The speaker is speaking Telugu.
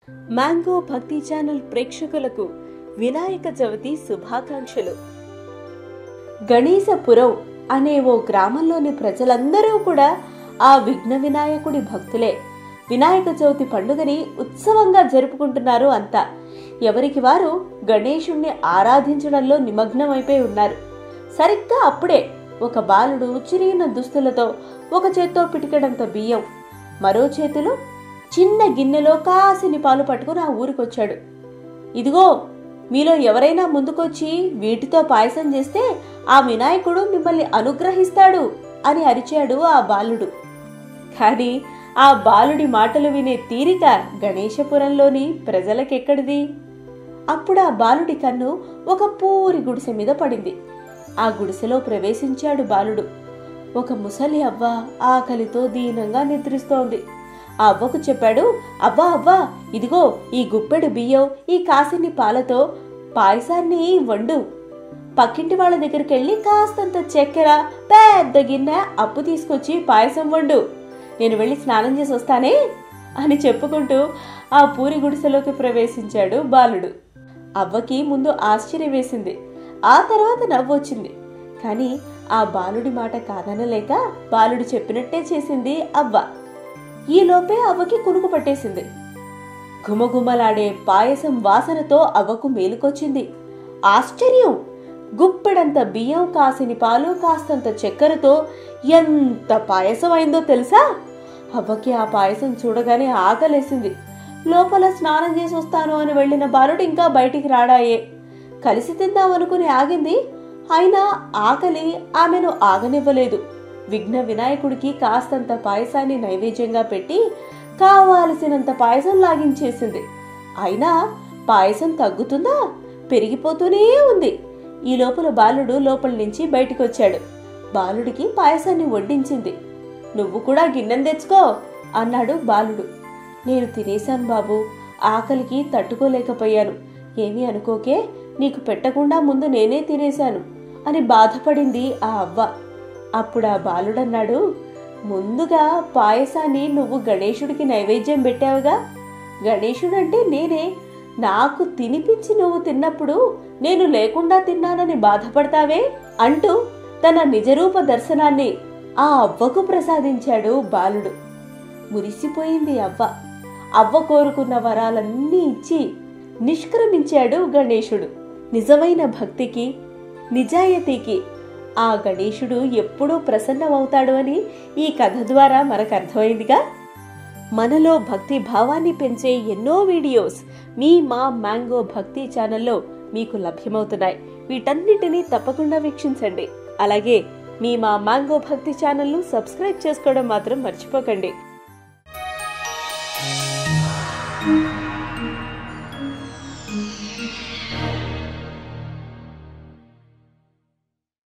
మ్యాంగో భక్తి ఛానల్ ప్రేక్షకులకు వినాయక చవితి శుభాకాంక్షలు గణేశపురం అనే ఓ గ్రామంలోని ప్రజలందరూ కూడా ఆ విఘ్న వినాయకుడి భక్తులే వినాయక చవితి పండుగని ఉత్సవంగా జరుపుకుంటున్నారు అంతా ఎవరికి వారు గణేశుణ్ణి ఆరాధించడంలో నిమగ్నమైపోయి ఉన్నారు సరిగ్గా అప్పుడే ఒక బాలుడు చిరిగిన దుస్తులతో ఒక చేత్తో పిటికడంత బియ్యం మరో చేతిలో చిన్న గిన్నెలో కాసిని పాలు పట్టుకుని ఆ ఊరికొచ్చాడు ఇదిగో మీలో ఎవరైనా ముందుకొచ్చి వీటితో పాయసం చేస్తే ఆ వినాయకుడు మిమ్మల్ని అనుగ్రహిస్తాడు అని అరిచాడు ఆ బాలుడు కానీ ఆ బాలుడి మాటలు వినే తీరిక గణేశపురంలోని ప్రజలకెక్కడిది అప్పుడు ఆ బాలుడి కన్ను ఒక పూరి గుడిసె మీద పడింది ఆ గుడిసెలో ప్రవేశించాడు బాలుడు ఒక ముసలి అవ్వ ఆకలితో దీనంగా నిద్రిస్తోంది ఆ అవ్వకు చెప్పాడు అవ్వా అవ్వా ఇదిగో ఈ గుప్పెడు బియ్యం ఈ కాసిని పాలతో పాయసాన్ని వండు పక్కింటి వాళ్ళ దగ్గరికి వెళ్ళి కాస్తంత చక్కెర పెద్ద గిన్నె అప్పు తీసుకొచ్చి పాయసం వండు నేను వెళ్ళి స్నానం చేసి వస్తానే అని చెప్పుకుంటూ ఆ పూరి గుడిసెలోకి ప్రవేశించాడు బాలుడు అవ్వకి ముందు ఆశ్చర్యం వేసింది ఆ తర్వాత నవ్వొచ్చింది కానీ ఆ బాలుడి మాట కాదనలేక బాలుడు చెప్పినట్టే చేసింది అవ్వ ఈలోపే అవ్వకి కునుకు పట్టేసింది ఘుమఘుమలాడే పాయసం వాసనతో అవ్వకు మేలుకొచ్చింది ఆశ్చర్యం గుప్పెడంత బియ్యం కాసిని పాలు కాస్తంత చక్కెరతో ఎంత పాయసం అయిందో తెలుసా అవ్వకి ఆ పాయసం చూడగానే ఆకలేసింది లోపల స్నానం చేసి వస్తాను అని వెళ్ళిన బాలుడు ఇంకా బయటికి రాడాయే కలిసి తిందామనుకుని ఆగింది అయినా ఆకలి ఆమెను ఆగనివ్వలేదు విఘ్న వినాయకుడికి కాస్తంత పాయసాన్ని నైవేద్యంగా పెట్టి కావాల్సినంత పాయసం లాగించేసింది అయినా పాయసం తగ్గుతుందా పెరిగిపోతూనే ఉంది ఈ లోపల బాలుడు లోపల నుంచి బయటికొచ్చాడు బాలుడికి పాయసాన్ని వడ్డించింది నువ్వు కూడా గిన్నెం తెచ్చుకో అన్నాడు బాలుడు నేను తినేశాను బాబు ఆకలికి తట్టుకోలేకపోయాను ఏమీ అనుకోకే నీకు పెట్టకుండా ముందు నేనే తినేశాను అని బాధపడింది ఆ అవ్వ అప్పుడు ఆ బాలుడన్నాడు ముందుగా పాయసాన్ని నువ్వు గణేశుడికి నైవేద్యం పెట్టావుగా గణేశుడంటే నేనే నాకు తినిపించి నువ్వు తిన్నప్పుడు నేను లేకుండా తిన్నానని బాధపడతావే అంటూ తన నిజరూప దర్శనాన్ని ఆ అవ్వకు ప్రసాదించాడు బాలుడు మురిసిపోయింది అవ్వ అవ్వ కోరుకున్న వరాలన్నీ ఇచ్చి నిష్క్రమించాడు గణేశుడు నిజమైన భక్తికి నిజాయితీకి ఆ గణేశుడు ఎప్పుడూ ప్రసన్నమవుతాడు అని ఈ కథ ద్వారా మనకు అర్థమైందిగా మనలో భక్తి భావాన్ని పెంచే ఎన్నో వీడియోస్ మీ మా మ్యాంగో భక్తి ఛానల్లో మీకు లభ్యమవుతున్నాయి వీటన్నిటినీ తప్పకుండా వీక్షించండి అలాగే మీ మా మ్యాంగో భక్తి ఛానల్ను సబ్స్క్రైబ్ చేసుకోవడం మాత్రం మర్చిపోకండి